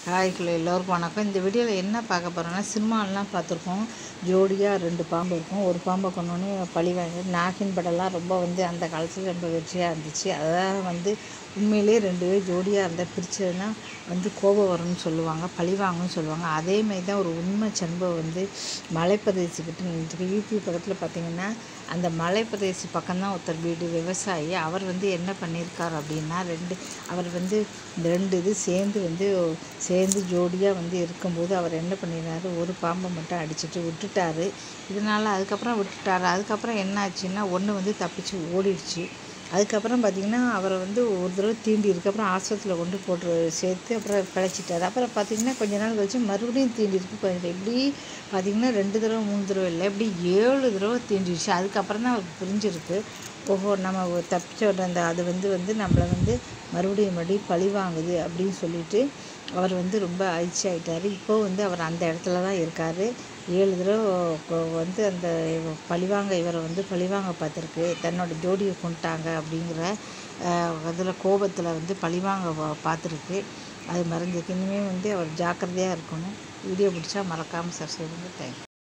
ஹாய்க்குள்ள எல்லோருக்கும் வணக்கம் இந்த வீடியோவில் என்ன பார்க்க போகிறோன்னா சினிமாலெலாம் பார்த்துருக்கோம் ஜோடியாக ரெண்டு பாம்பு இருக்கும் ஒரு பாம்பை கொண்டோன்னே பழி வாங்கி நாகின் படம்லாம் ரொம்ப வந்து அந்த காலத்தில் ரொம்ப வெற்றியாக இருந்துச்சு அதான் வந்து உண்மையிலே ரெண்டு பேர் ஜோடியாக இருந்தால் பிரிச்சதுன்னா வந்து கோபம் வரும்னு சொல்லுவாங்க பழி வாங்குன்னு சொல்லுவாங்க அதேமாரி தான் ஒரு உண்மை சம்பவம் வந்து மலைப்பிரதேசக்கிட்ட நின்றுருக்கு யூபி பக்கத்தில் பார்த்தீங்கன்னா அந்த மலைப்பிரதேசி பக்கம்தான் ஒருத்தர் வீடு விவசாயி அவர் வந்து என்ன பண்ணியிருக்கார் அப்படின்னா ரெண்டு அவர் வந்து இந்த ரெண்டு இது சேர்ந்து வந்து சேர்ந்து ஜோடியாக வந்து இருக்கும்போது அவர் என்ன பண்ணிடுறாரு ஒரு பாம்பை மட்டும் அடிச்சிட்டு விட்டுட்டாரு இதனால் அதுக்கப்புறம் விட்டுட்டாரு அதுக்கப்புறம் என்ன ஆச்சுன்னா ஒன்று வந்து தப்பிச்சு ஓடிடுச்சு அதுக்கப்புறம் பார்த்திங்கன்னா அவரை வந்து ஒரு தடவை தீண்டி இருக்கு அப்புறம் ஆஸ்பத்திரியில் கொண்டு போட்டு சேர்த்து அப்புறம் பிழைச்சிட்டாரு அப்புறம் பார்த்திங்கன்னா கொஞ்ச நாள் கழிச்சு மறுபடியும் தீண்டி இருக்கு கொஞ்சம் இப்படி பார்த்திங்கன்னா ரெண்டு தடவை மூணு தடவை இல்லை இப்படி ஏழு தடவை தீண்டிடுச்சு அதுக்கப்புறம் தான் அவருக்கு புரிஞ்சிருக்கு ஓஹோ நம்ம தப்பிச்ச அந்த அது வந்து வந்து நம்மளை வந்து மறுபடியும் மறுபடியும் பழி வாங்குது அப்படின்னு சொல்லிட்டு அவர் வந்து ரொம்ப அதிர்ச்சி ஆகிட்டார் இப்போ வந்து அவர் அந்த இடத்துல தான் இருக்கார் ஏழு தடவை கொ- வந்து அந்த பழிவாங்க இவரை வந்து பழிவாங்க பார்த்துருக்கு தன்னோட ஜோடியை கொண்டுட்டாங்க அப்படிங்கிற அதில் கோபத்தில் வந்து பழிவாங்க பா- பார்த்துருக்கு அது மறைஞ்சிருக்கு இனிமேல் வந்து அவர் ஜாக்கிரதையாக இருக்கணும் வீடியோ பிடிச்சா மறக்காமல் சப்ஸ்கிரைப் பண்ணுங்கள் தேங்க்யூ